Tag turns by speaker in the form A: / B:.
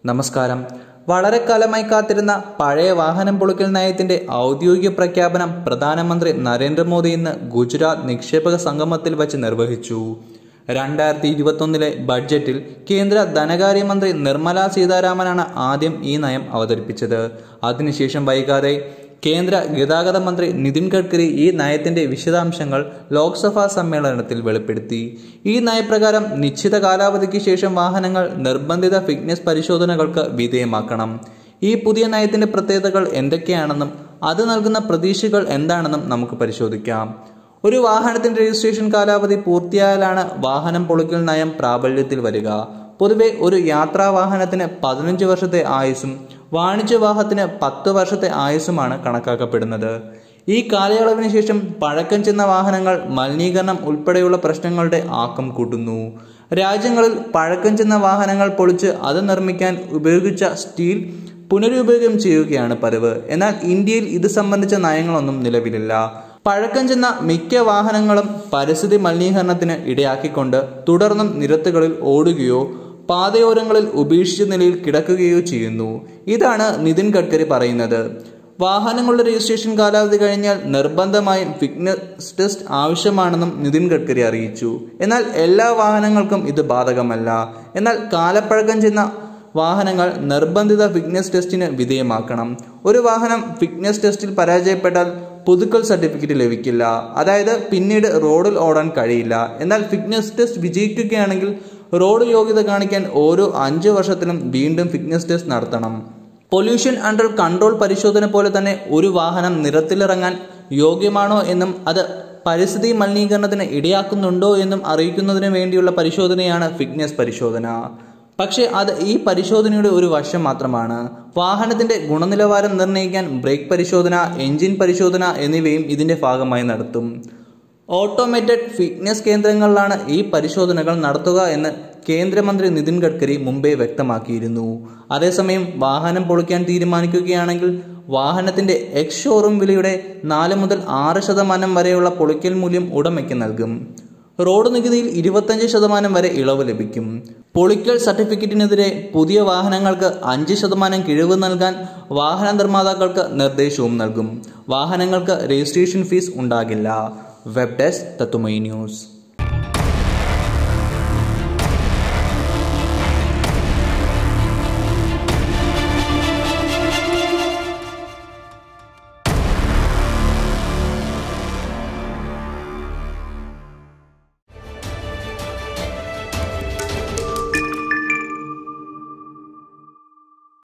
A: നമസ്കാരം വളരെ കാലമായി കാത്തിരുന്ന പഴയ വാഹനം പൊളിക്കൽ നയത്തിന്റെ ഔദ്യോഗിക പ്രഖ്യാപനം പ്രധാനമന്ത്രി നരേന്ദ്രമോദി ഇന്ന് ഗുജറാത്ത് നിക്ഷേപക സംഗമത്തിൽ വച്ച് നിർവഹിച്ചു രണ്ടായിരത്തി ഇരുപത്തൊന്നിലെ ബഡ്ജറ്റിൽ കേന്ദ്ര ധനകാര്യമന്ത്രി നിർമ്മല സീതാരാമനാണ് ആദ്യം ഈ നയം അവതരിപ്പിച്ചത് അതിനുശേഷം വൈകാതെ കേന്ദ്ര ഗതാഗത മന്ത്രി നിതിൻ ഗഡ്കരി ഈ നയത്തിന്റെ വിശദാംശങ്ങൾ ലോക്സഭാ സമ്മേളനത്തിൽ വെളിപ്പെടുത്തി ഈ നയപ്രകാരം നിശ്ചിത കാലാവധിക്ക് ശേഷം വാഹനങ്ങൾ നിർബന്ധിത ഫിറ്റ്നസ് പരിശോധനകൾക്ക് വിധേയമാക്കണം ഈ പുതിയ നയത്തിന്റെ പ്രത്യേകതകൾ എന്തൊക്കെയാണെന്നും അത് നൽകുന്ന പ്രതീക്ഷകൾ എന്താണെന്നും നമുക്ക് പരിശോധിക്കാം ഒരു വാഹനത്തിന്റെ രജിസ്ട്രേഷൻ കാലാവധി പൂർത്തിയായാലാണ് വാഹനം പൊളിക്കൽ നയം പ്രാബല്യത്തിൽ വരിക പൊതുവെ ഒരു യാത്രാ വാഹനത്തിന് പതിനഞ്ച് വർഷത്തെ ആയുസ്സും വാണിജ്യ വാഹനത്തിന് പത്ത് വർഷത്തെ ആയുസ്സുമാണ് കണക്കാക്കപ്പെടുന്നത് ഈ കാലയളവിന് ശേഷം പഴക്കം ചെന്ന വാഹനങ്ങൾ മലിനീകരണം ഉൾപ്പെടെയുള്ള പ്രശ്നങ്ങളുടെ ആക്കം കൂട്ടുന്നു രാജ്യങ്ങളിൽ പഴക്കം ചെന്ന വാഹനങ്ങൾ പൊളിച്ച് അത് നിർമ്മിക്കാൻ ഉപയോഗിച്ച സ്റ്റീൽ പുനരുപയോഗം ചെയ്യുകയാണ് പതിവ് എന്നാൽ ഇന്ത്യയിൽ ഇത് സംബന്ധിച്ച നയങ്ങളൊന്നും നിലവിലില്ല പഴക്കം ചെന്ന മിക്ക വാഹനങ്ങളും പരിസ്ഥിതി മലിനീകരണത്തിന് ഇടയാക്കിക്കൊണ്ട് തുടർന്നും നിരത്തുകളിൽ ഓടുകയോ പാതയോരങ്ങളിൽ ഉപേക്ഷിച്ച നിലയിൽ കിടക്കുകയോ ചെയ്യുന്നു ഇതാണ് നിതിൻ ഗഡ്കരി പറയുന്നത് വാഹനങ്ങളുടെ രജിസ്ട്രേഷൻ കാലാവധി കഴിഞ്ഞാൽ നിർബന്ധമായും ഫിറ്റ്നസ് ടെസ്റ്റ് ആവശ്യമാണെന്നും നിതിൻ ഗഡ്കരി അറിയിച്ചു എന്നാൽ എല്ലാ വാഹനങ്ങൾക്കും ഇത് ബാധകമല്ല എന്നാൽ കാലപ്പഴക്കം ചെന്ന വാഹനങ്ങൾ നിർബന്ധിത ഫിറ്റ്നസ് ടെസ്റ്റിന് വിധേയമാക്കണം ഒരു വാഹനം ഫിറ്റ്നസ് ടെസ്റ്റിൽ പരാജയപ്പെട്ടാൽ പുതുക്കൽ സർട്ടിഫിക്കറ്റ് ലഭിക്കില്ല അതായത് പിന്നീട് റോഡിൽ ഓടാൻ കഴിയില്ല എന്നാൽ ഫിറ്റ്നസ് ടെസ്റ്റ് വിജയിക്കുകയാണെങ്കിൽ റോഡ് യോഗ്യത കാണിക്കാൻ ഓരോ അഞ്ച് വർഷത്തിലും വീണ്ടും ഫിറ്റ്നസ് ടെസ്റ്റ് നടത്തണം പൊല്യൂഷൻ അണ്ടർ കൺട്രോൾ പരിശോധന പോലെ തന്നെ ഒരു വാഹനം നിരത്തിലിറങ്ങാൻ യോഗ്യമാണോ എന്നും അത് പരിസ്ഥിതി മലിനീകരണത്തിന് ഇടയാക്കുന്നുണ്ടോ എന്നും അറിയിക്കുന്നതിന് വേണ്ടിയുള്ള പരിശോധനയാണ് ഫിറ്റ്നസ് പരിശോധന പക്ഷേ അത് ഈ പരിശോധനയുടെ ഒരു വശം മാത്രമാണ് വാഹനത്തിന്റെ ഗുണനിലവാരം നിർണ്ണയിക്കാൻ ബ്രേക്ക് പരിശോധന എഞ്ചിൻ പരിശോധന എന്നിവയും ഇതിന്റെ ഭാഗമായി നടത്തും ഓട്ടോമേറ്റഡ് ഫിറ്റ്നസ് കേന്ദ്രങ്ങളിലാണ് ഈ പരിശോധനകൾ നടത്തുക എന്ന് കേന്ദ്രമന്ത്രി നിതിൻ ഗഡ്കരി മുമ്പേ വ്യക്തമാക്കിയിരുന്നു അതേസമയം വാഹനം പൊളിക്കാൻ തീരുമാനിക്കുകയാണെങ്കിൽ വാഹനത്തിന്റെ എക്സ് ഷോറൂം വിലയുടെ നാല് മുതൽ ആറ് ശതമാനം വരെയുള്ള പൊളിക്കൽ മൂല്യം ഉടമയ്ക്ക് നൽകും റോഡ് നികുതിയിൽ ഇരുപത്തഞ്ച് ശതമാനം വരെ ഇളവ് ലഭിക്കും പൊളിക്കൽ സർട്ടിഫിക്കറ്റിനെതിരെ പുതിയ വാഹനങ്ങൾക്ക് അഞ്ച് ശതമാനം കിഴിവ് നൽകാൻ വാഹന നിർമ്മാതാക്കൾക്ക് നിർദ്ദേശവും നൽകും വാഹനങ്ങൾക്ക് രജിസ്ട്രേഷൻ ഫീസ് ഉണ്ടാകില്ല വെബ് ഡെസ്ക് തത്തുമൈ ന്യൂസ്